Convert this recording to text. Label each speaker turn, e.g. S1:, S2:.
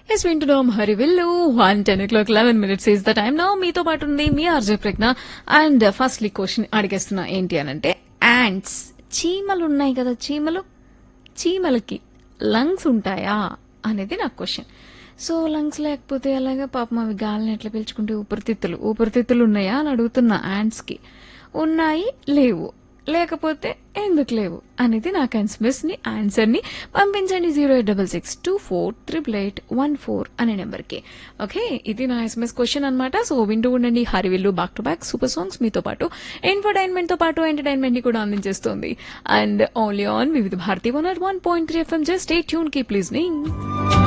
S1: yes వింటున్నాం హరివిల్లు one ten o'clock eleven minutes is the time నా మీతో పాటు ఉంది మీ RJ Pragna and firstly question అడిగేస్తున్నా ఏంటి అని అంటే యాంట్స్ చీమలు ఉన్నాయి కదా చీమలు చీమలకి లంగ్స్ ఉంటాయా అనేది నా క్వశ్చన్ సో లంగ్స్ లేకపోతే అలాగే పాపం అవి గాలిని ఎట్లా పీల్చుకుంటే ఊపిరితిత్తులు ఊపిరితిత్తులు ఉన్నాయా అని అడుగుతున్నా యాంట్స్ కి ఉన్నాయి లేవు లేకపోతే ఎందుకు లేవు అనేది నాకు ఎస్ఎంఎస్ ని ఆన్సర్ ని పంపించండి zero eight double six two four triple eight one four అనే నెంబర్ కి ఓకే ఇది నా ఎస్ఎంఎస్ క్వశ్చన్ అనమాట సో వింటూ ఉండండి Harivillu back to back super songs మీతో పాటు ఎంటర్టైన్మెంట్ తో పాటు ఎంటర్టైన్మెంట్ ని కూడా అందించేస్తుంది and only on Vividh Bharati one one point three FM just a tune keep listening